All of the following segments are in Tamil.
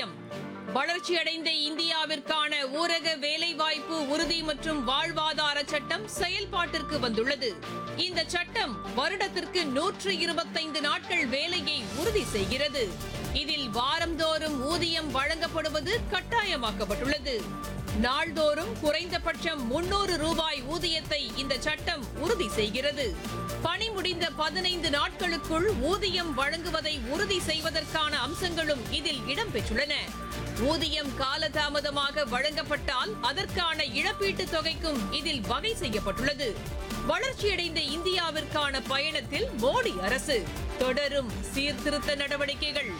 கட்டாயம் வளர்ச்சியடைந்த இந்தியாவிற்கான ஊரக வேலைவாய்ப்பு உறுதி மற்றும் வாழ்வாதார சட்டம் செயல்பாட்டிற்கு வந்துள்ளது இந்த சட்டம் வருடத்திற்கு நூற்று இருபத்தைந்து நாட்கள் வேலையை உறுதி செய்கிறது இதில் வாரந்தோறும் ஊதியம் வழங்கப்படுவது கட்டாயமாக்கப்பட்டுள்ளது நாள்தோறும் குறைந்தபட்சம் முன்னூறு ரூபாய் ஊதியத்தை இந்த சட்டம் உறுதி செய்கிறது பணி முடிந்த பதினைந்து நாட்களுக்குள் ஊதியம் வழங்குவதை உறுதி செய்வதற்கான அம்சங்களும் இதில் இடம்பெற்றுள்ளன ஊதியம் காலதாமதமாக வழங்கப்பட்டால் அதற்கான இழப்பீட்டுத் தொகைக்கும் இதில் வகை செய்யப்பட்டுள்ளது வளர்ச்சியடைந்த இந்தியாவிற்கான பயணத்தில் மோடி அரசு தொடரும் சீர்திருத்த நடவடிக்கைகள்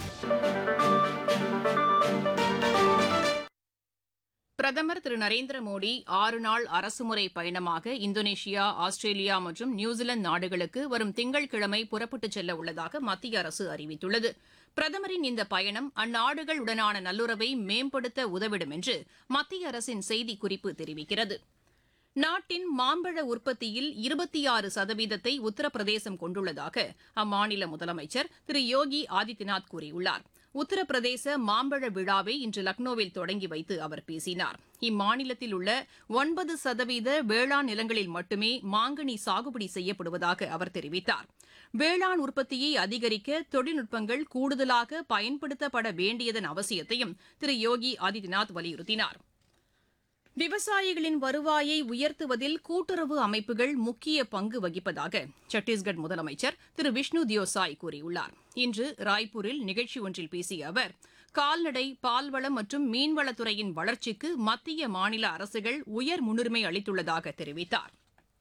பிரதமர் திரு நரேந்திர மோடி ஆறு நாள் அரசுமுறை பயணமாக இந்தோனேஷியா ஆஸ்திரேலியா மற்றும் நியூசிலாந்து நாடுகளுக்கு வரும் திங்கட்கிழமை புறப்பட்டுச் செல்ல உள்ளதாக மத்திய அரசு அறிவித்துள்ளது பிரதமரின் இந்த பயணம் அந்நாடுகளுடனான நல்லுறவை மேம்படுத்த உதவிடும் என்று மத்திய அரசின் செய்திக்குறிப்பு தெரிவிக்கிறது நாட்டின் மாம்பழ உற்பத்தியில் இருபத்தி ஆறு சதவீதத்தை உத்தரப்பிரதேசம் கொண்டுள்ளதாக அம்மாநில முதலமைச்சர் திரு யோகி ஆதித்யநாத் கூறியுள்ளார் உத்தரப்பிரதேச மாம்பழ விழாவை இன்று லக்னோவில் தொடங்கி வைத்து அவர் பேசினார் இம்மாநிலத்தில் உள்ள ஒன்பது சதவீத வேளாண் நிலங்களில் மட்டுமே மாங்கனி சாகுபடி செய்யப்படுவதாக அவர் தெரிவித்தார் வேளாண் உற்பத்தியை அதிகரிக்க தொழில்நுட்பங்கள் கூடுதலாக பயன்படுத்தப்பட வேண்டியதன் அவசியத்தையும் திரு யோகி ஆதித்யநாத் வலியுறுத்தினார் விவசாயிகளின் வருவாயை உயர்த்துவதில் கூட்டுறவு அமைப்புகள் முக்கிய பங்கு வகிப்பதாக சத்தீஸ்கர் முதலமைச்சர் திரு விஷ்ணு தியோசாய் கூறியுள்ளார் இன்று ராய்ப்பூரில் நிகழ்ச்சி ஒன்றில் பேசிய அவர் கால்நடை பால்வளம் மற்றும் மீன்வளத்துறையின் வளர்ச்சிக்கு மத்திய மாநில அரசுகள் உயர் முன்னுரிமை அளித்துள்ளதாக தெரிவித்தார்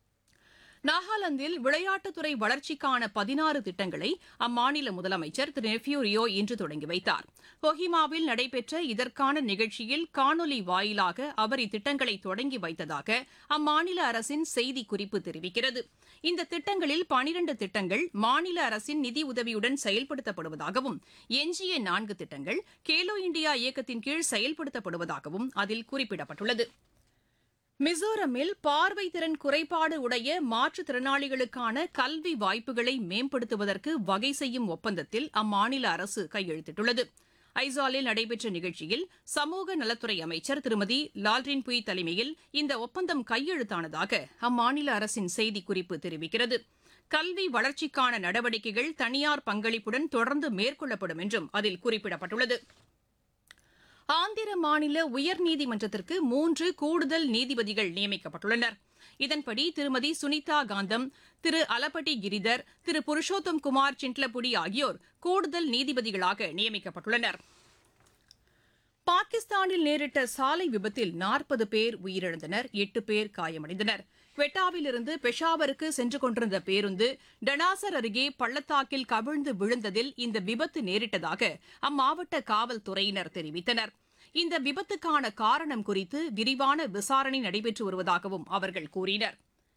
நாகாலாந்தில் விளையாட்டுத்துறை வளர்ச்சிக்கான பதினாறு திட்டங்களை அம்மாநில முதலமைச்சர் திரு நெஃப்யூ ரியோ இன்று தொடங்கி வைத்தார் கொஹிமாவில் நடைபெற்ற இதற்கான நிகழ்ச்சியில் காணொலி வாயிலாக அவர் இத்திட்டங்களை தொடங்கி வைத்ததாக அம்மாநில அரசின் செய்திக்குறிப்பு தெரிவிக்கிறது இந்த திட்டங்களில் பனிரண்டு திட்டங்கள் மாநில அரசின் நிதி உதவியுடன் செயல்படுத்தப்படுவதாகவும் எஞ்சிய நான்கு திட்டங்கள் கேலோ இந்தியா இயக்கத்தின் கீழ் செயல்படுத்தப்படுவதாகவும் அதில் குறிப்பிடப்பட்டுள்ளது மிசோரமில் பார்வை திறன் குறைபாடு உடைய மாற்றுத்திறனாளிகளுக்கான கல்வி வாய்ப்புகளை மேம்படுத்துவதற்கு வகை செய்யும் ஒப்பந்தத்தில் அம்மாநில அரசு கையெழுத்திட்டுள்ளது ஐசாலில் நடைபெற்ற நிகழ்ச்சியில் சமூக நலத்துறை அமைச்சர் திருமதி லால்ரின் புய் தலைமையில் இந்த ஒப்பந்தம் கையெழுத்தானதாக அம்மாநில அரசின் செய்திக்குறிப்பு தெரிவிக்கிறது கல்வி வளர்ச்சிக்கான நடவடிக்கைகள் தனியார் பங்களிப்புடன் தொடர்ந்து மேற்கொள்ளப்படும் என்றும் அதில் குறிப்பிடப்பட்டுள்ளது ஆந்திர மாநில உயர்நீதிமன்றத்திற்கு மூன்று கூடுதல் நீதிபதிகள் நியமிக்கப்பட்டுள்ளனர் இதன்படி திருமதி சுனிதா காந்தம் திரு அலப்பட்டி கிரிதர் திரு புருஷோத்தம் குமார் சின்ட்லபுடி ஆகியோர் கூடுதல் நீதிபதிகளாக நியமிக்கப்பட்டுள்ளனர் பாகிஸ்தானில் நேரிட்ட சாலை விபத்தில் நாற்பது பேர் உயிரிழந்தனர் எட்டு பேர் காயமடைந்தனர் குவெட்டாவிலிருந்து பெஷாவருக்கு சென்று கொண்டிருந்த பேருந்து டனாசர் அருகே பள்ளத்தாக்கில் கவிழ்ந்து விழுந்ததில் இந்த விபத்து நேரிட்டதாக அம்மாவட்ட காவல்துறையினர் தெரிவித்தனர் இந்த விபத்துக்கான காரணம் குறித்து விரிவான விசாரணை நடைபெற்று வருவதாகவும் அவர்கள் கூறினர்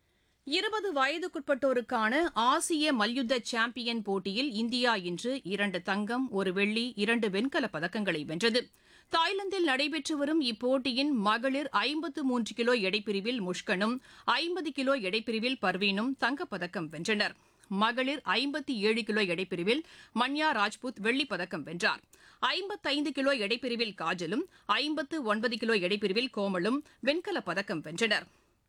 இருபது வயதுக்குட்பட்டோருக்கான ஆசிய மல்யுத்த சாம்பியன் போட்டியில் இந்தியா இன்று இரண்டு தங்கம் ஒரு வெள்ளி இரண்டு வெண்கலப் பதக்கங்களை வென்றது தாய்லாந்தில் நடைபெற்று வரும் இப்போட்டியின் மகளிர் ஐம்பத்து மூன்று கிலோ எடைப்பிரிவில் முஷ்கனும் ஐம்பது கிலோ எடைப்பிரிவில் பர்வீனும் தங்கப்பதக்கம் வென்றனர் மகளிர் ஐம்பத்தி ஏழு கிலோ எடைப்பிரிவில் மன்யா ராஜ்புத் வெள்ளிப் பதக்கம் வென்றார் ஐம்பத்தைந்து கிலோ எடைப்பிரிவில் காஜலும் ஐம்பத்து ஒன்பது கிலோ எடைப்பிரிவில் கோமலும் வெண்கலப் பதக்கம் வென்றனர்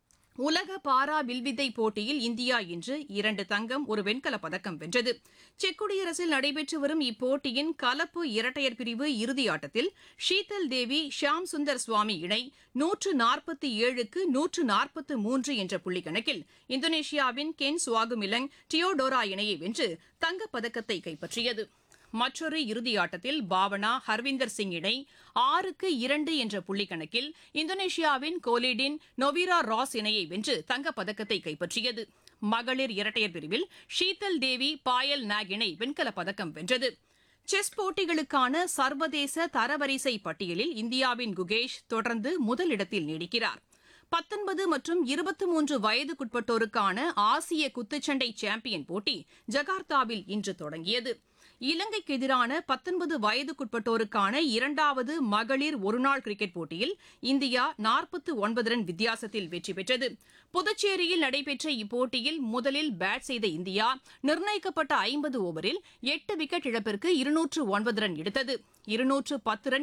உலக பாரா வில்வித்தை போட்டியில் இந்தியா இன்று இரண்டு தங்கம் ஒரு வெண்கலப் பதக்கம் வென்றது செக் குடியரசில் நடைபெற்று வரும் இப்போட்டியின் கலப்பு இரட்டையர் பிரிவு இறுதியாட்டத்தில் ஷீதல் தேவி ஷியாம் சுந்தர் சுவாமி இணை நூற்று நாற்பத்தி ஏழுக்கு நூற்று நாற்பத்து மூன்று என்ற புள்ளிக்கணக்கில் இந்தோனேஷியாவின் கென் சுவாகுமிலங் டியோடோரா இணையை வென்று தங்கப்பதக்கத்தை கைப்பற்றியது மற்றொரு இறுதியாட்டத்தில் பாவனா ஹர்விந்தர் சிங் இணை ஆறுக்கு இரண்டு என்ற புள்ளிக்கணக்கில் இந்தோனேஷியாவின் கோலிடின் நொவிரா ராஸ் இணையை வென்று தங்கப்பதக்கத்தை கைப்பற்றியது மகளிர் இரட்டையர் பிரிவில் ஷீதல் தேவி பாயல் நாக் இணை வெண்கலப் பதக்கம் வென்றது செஸ் போட்டிகளுக்கான சர்வதேச தரவரிசை பட்டியலில் இந்தியாவின் குகேஷ் தொடர்ந்து முதலிடத்தில் நீடிக்கிறார் பத்தொன்பது மற்றும் இருபத்தி மூன்று வயதுக்குட்பட்டோருக்கான ஆசிய குத்துச்சண்டை சாம்பியன் போட்டி ஜகார்த்தாவில் இன்று தொடங்கியது இலங்கைக்கு எதிரான பத்தொன்பது வயதுக்குட்பட்டோருக்கான இரண்டாவது மகளிர் ஒருநாள் கிரிக்கெட் போட்டியில் இந்தியா நாற்பத்து ஒன்பது ரன் வித்தியாசத்தில் வெற்றி பெற்றது புதுச்சேரியில் நடைபெற்ற இப்போட்டியில் முதலில் பேட் செய்த இந்தியா நிர்ணயிக்கப்பட்ட ஐம்பது ஓவரில் எட்டு விக்கெட் இழப்பிற்கு இருநூற்று ஒன்பது ரன் எடுத்தது இருநூற்று பத்து ரன்